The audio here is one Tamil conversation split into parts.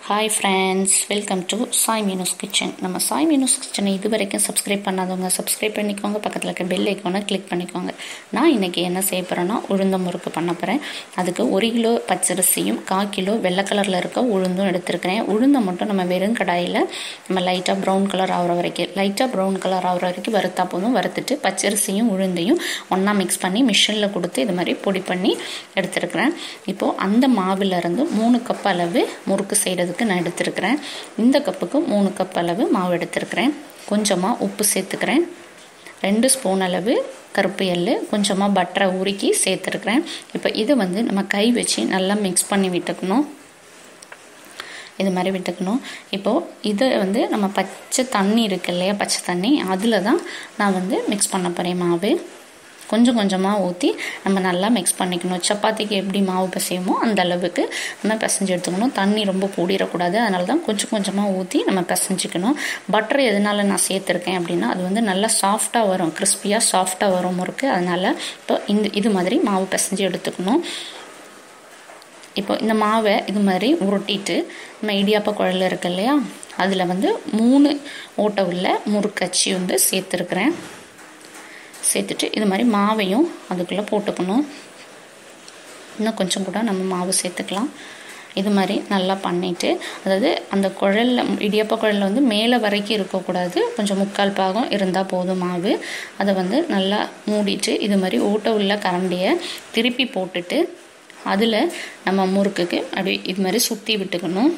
hi friends welcome to Sai Meenu's kitchen நம்ம சாய் மீனூஸ் கிச்சனை இது வரைக்கும் சப்ஸ்கிரைப் பண்ணாதவங்க சப்ஸ்கிரைப் பண்ணிக்கோங்க பக்கத்தில் இருக்க பெல் ஐக்கானை கிளிக் பண்ணிக்கோங்க நான் இன்றைக்கி என்ன செய்ய போகிறேன்னா உளுந்த முறுக்கு பண்ண போகிறேன் அதுக்கு ஒரு கிலோ பச்சரிசியும் கால் கிலோ வெள்ளை கலரில் இருக்க உளுந்தும் எடுத்துருக்கிறேன் உளுந்தை மட்டும் நம்ம வெறும் கடாயில் நம்ம லைட்டாக ப்ரௌன் கலர் ஆகிற வரைக்கும் லைட்டாக ப்ரௌன் கலர் ஆகிற வரைக்கும் வறுத்தா போதும் வறுத்துட்டு பச்சரிசியும் உளுந்தையும் ஒன்றா மிக்ஸ் பண்ணி மிஷினில் கொடுத்து இது மாதிரி பொடி பண்ணி எடுத்துருக்கிறேன் இப்போது அந்த மாவிலேருந்து மூணு கப் அளவு முறுக்கு செய்கிறதுக்கு நான் எடுத்துருக்கிறேன் இந்த கப்புக்கு மூணு கப் அளவு மாவு எடுத்துருக்கிறேன் கொஞ்சமாக உப்பு சேர்த்துக்கிறேன் ரெண்டு ஸ்பூன் அளவு கருப்பு எள் கொஞ்சமாக பட்டரை உருக்கி சேர்த்துருக்குறேன் இப்போ இதை வந்து நம்ம கை வச்சு நல்லா மிக்ஸ் பண்ணி விட்டுக்கணும் இது மாதிரி விட்டுக்கணும் இப்போது இதை வந்து நம்ம பச்சை தண்ணி இருக்கு இல்லையா பச்சை தண்ணி அதில் தான் நான் வந்து மிக்ஸ் பண்ண போகிறேன் மாவு கொஞ்சம் கொஞ்சமாக ஊற்றி நம்ம நல்லா மிக்ஸ் பண்ணிக்கணும் சப்பாத்திக்கு எப்படி மாவு பிசையுமோ அந்த அளவுக்கு நம்ம பிசைஞ்சு எடுத்துக்கணும் தண்ணி ரொம்ப கூடிடக்கூடாது அதனால தான் கொஞ்சம் கொஞ்சமாக ஊற்றி நம்ம பிசைஞ்சிக்கணும் பட்டர் எதனால நான் சேர்த்துருக்கேன் அப்படின்னா அது வந்து நல்லா சாஃப்டாக வரும் கிறிஸ்பியாக சாஃப்டாக வரும் முறுக்கு அதனால் இப்போ இந்த இது மாதிரி மாவு பிசைஞ்சு எடுத்துக்கணும் இப்போ இந்த மாவை இது மாதிரி உருட்டிட்டு நம்ம இடியாப்ப குழல் இருக்கு இல்லையா அதில் வந்து மூணு ஓட்டை உள்ள முறுக்கச்சி வந்து சேர்த்துருக்குறேன் சேர்த்துட்டு இது மாதிரி மாவையும் அதுக்குள்ளே போட்டுக்கணும் இன்னும் கொஞ்சம் கூட நம்ம மாவு சேர்த்துக்கலாம் இது மாதிரி நல்லா பண்ணிவிட்டு அதாவது அந்த குழலில் இடியப்ப குழலில் வந்து மேலே வரைக்கும் இருக்கக்கூடாது கொஞ்சம் முக்கால் பாகம் இருந்தால் போதும் மாவு அதை வந்து நல்லா மூடிட்டு இது மாதிரி ஊட்ட உள்ள கரண்டியை திருப்பி போட்டுட்டு அதில் நம்ம முறுக்குக்கு அப்படி இது மாதிரி சுற்றி விட்டுக்கணும்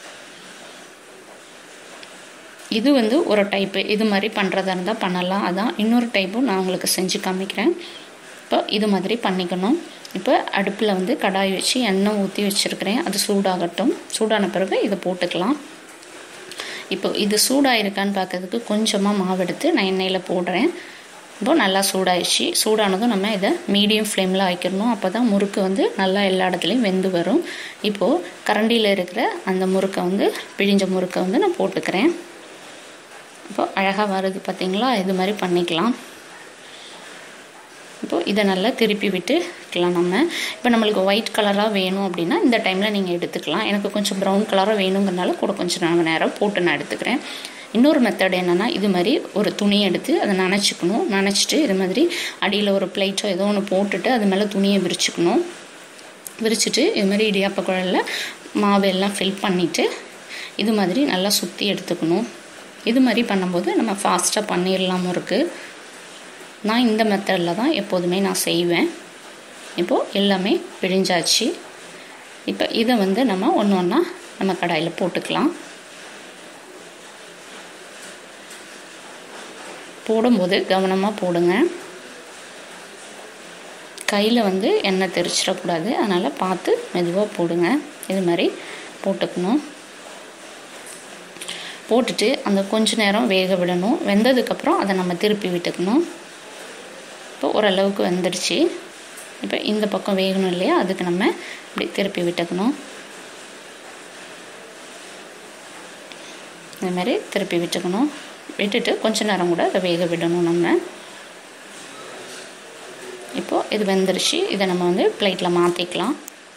இது வந்து ஒரு டைப்பு இது மாதிரி பண்ணுறதா இருந்தால் பண்ணலாம் அதான் இன்னொரு டைப்பும் நான் உங்களுக்கு செஞ்சு காமிக்கிறேன் இப்போ இது மாதிரி பண்ணிக்கணும் இப்போ அடுப்பில் வந்து கடாய் வச்சு எண்ணெய் ஊற்றி வச்சுருக்கிறேன் அது சூடாகட்டும் சூடான பிறகு இதை போட்டுக்கலாம் இப்போ இது சூடாயிருக்கான்னு பார்க்கறதுக்கு கொஞ்சமாக மாவு எடுத்து நான் எண்ணெயில் போடுறேன் இப்போ நல்லா சூடாயிடுச்சு சூடானதும் நம்ம இதை மீடியம் ஃப்ளேமில் வைக்கணும் அப்போ தான் முறுக்கு வந்து நல்லா எல்லா இடத்துலையும் வெந்து வரும் இப்போது கரண்டியில் இருக்கிற அந்த முறுக்கை வந்து பிழிஞ்ச முறுக்கை வந்து நான் போட்டுக்கிறேன் இப்போ அழகாக வருது பார்த்திங்களா இது மாதிரி பண்ணிக்கலாம் இப்போது இதை நல்லா திருப்பி விட்டுக்கலாம் நம்ம இப்போ நம்மளுக்கு ஒயிட் கலராக வேணும் அப்படின்னா இந்த டைமில் நீங்கள் எடுத்துக்கலாம் எனக்கு கொஞ்சம் ப்ரௌன் கலராக வேணுங்கிறனால கூட கொஞ்சம் நேரம் போட்டு நான் எடுத்துக்கிறேன் இன்னொரு மெத்தட் என்னென்னா இது மாதிரி ஒரு துணி எடுத்து அதை நனைச்சிக்கணும் நனைச்சிட்டு இது மாதிரி அடியில் ஒரு பிளேட்டோ ஏதோ ஒன்று போட்டுட்டு அது மேலே துணியை விரிச்சுக்கணும் விரிச்சிட்டு இது மாதிரி இடியாப்ப குழலில் மாவு எல்லாம் ஃபில் பண்ணிவிட்டு இது மாதிரி நல்லா சுற்றி எடுத்துக்கணும் இது மாதிரி பண்ணும்போது நம்ம ஃபாஸ்ட்டாக பண்ணிடலாம் முறுக்கு நான் இந்த மெத்தடில் தான் எப்போதுமே நான் செய்வேன் இப்போது எல்லாமே பிழிஞ்சாச்சு இப்போ இதை வந்து நம்ம ஒன்று ஒன்றா நம்ம கடாயில் போட்டுக்கலாம் போடும்போது கவனமாக போடுங்க கையில் வந்து எண்ணெய் தெரிச்சிடக்கூடாது அதனால் பார்த்து மெதுவாக போடுங்க இது மாதிரி போட்டுக்கணும் போட்டுட்டு அந்த கொஞ்ச நேரம் வேக விடணும் வெந்ததுக்கப்புறம் அதை நம்ம திருப்பி விட்டுக்கணும் இப்போ ஓரளவுக்கு வெந்துடுச்சு இப்போ இந்த பக்கம் வேகணும் இல்லையா அதுக்கு நம்ம இப்படி திருப்பி விட்டுக்கணும் இந்த மாதிரி திருப்பி விட்டுக்கணும் விட்டுட்டு கொஞ்ச நேரம் கூட அதை வேக விடணும் நம்ம இப்போது இது வெந்துருச்சு இதை நம்ம வந்து பிளேட்டில் மாற்றிக்கலாம்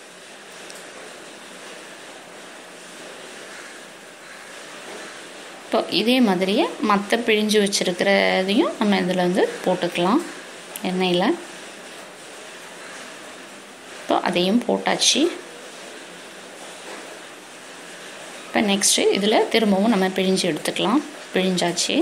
இப்போ இதே மாதிரியே மற்ற பிழிஞ்சு வச்சுருக்கிறதையும் நம்ம இதில் வந்து போட்டுக்கலாம் எண்ணெயில் இப்போ அதையும் போட்டாச்சு இப்போ நெக்ஸ்ட்டு இதில் திரும்பவும் நம்ம பிழிஞ்சு எடுத்துக்கலாம் பிழிஞ்சாச்சு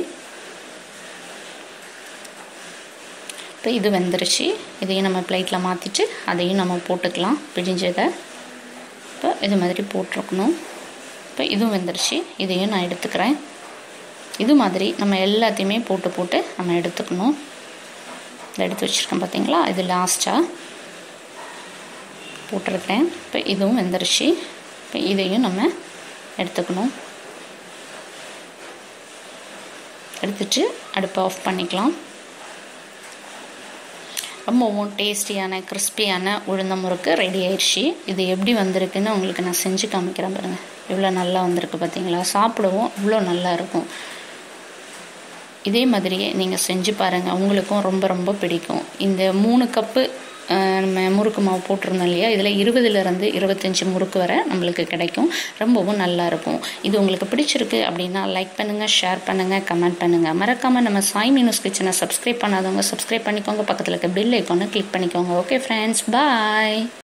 இப்போ இது வெந்துருச்சு இதையும் நம்ம பிளேட்டில் மாற்றிட்டு அதையும் நம்ம போட்டுக்கலாம் பிழிஞ்சதை இப்போ இது மாதிரி போட்டிருக்கணும் இப்போ இதுவும் வெந்துருச்சு இதையும் நான் எடுத்துக்கிறேன் இது மாதிரி நம்ம எல்லாத்தையுமே போட்டு போட்டு நம்ம எடுத்துக்கணும் இதை எடுத்து வச்சுருக்கேன் பார்த்தீங்களா இது லாஸ்ட்டாக போட்டிருக்கேன் இப்போ இதுவும் வெந்துருச்சு இப்போ இதையும் நம்ம எடுத்துக்கணும் எடுத்துட்டு அடுப்பை ஆஃப் பண்ணிக்கலாம் ரொம்பவும் டேஸ்டியான கிறிஸ்பியான உளுந்த முறுக்கு ரெடி ஆயிடுச்சு இது எப்படி வந்திருக்குன்னு உங்களுக்கு நான் செஞ்சு காமிக்கிறேன் பாருங்கள் இவ்வளோ நல்லா வந்திருக்கு பார்த்தீங்களா சாப்பிடவும் இவ்வளோ நல்லா இருக்கும் இதே மாதிரியே நீங்கள் செஞ்சு பாருங்கள் உங்களுக்கும் ரொம்ப ரொம்ப பிடிக்கும் இந்த மூணு கப்பு நம்ம முறுக்கு மாவு போட்டிருந்தோம் இல்லையா இதில் இருபதுலேருந்து இருபத்தஞ்சி முறுக்கு வரை நம்மளுக்கு கிடைக்கும் ரொம்பவும் நல்லாயிருக்கும் இது உங்களுக்கு பிடிச்சிருக்கு அப்படின்னா லைக் பண்ணுங்கள் ஷேர் பண்ணுங்கள் கமெண்ட் பண்ணுங்கள் மறக்காமல் நம்ம சாய் மீனூஸ் கிச்சனை சப்ஸ்கிரைப் பண்ணாதவங்க சப்ஸ்கிரைப் பண்ணிக்கோங்க பக்கத்தில் இருக்க பெல் ஐக்கானை கிளிக் பண்ணிக்கோங்க ஓகே ஃப்ரெண்ட்ஸ் பாய்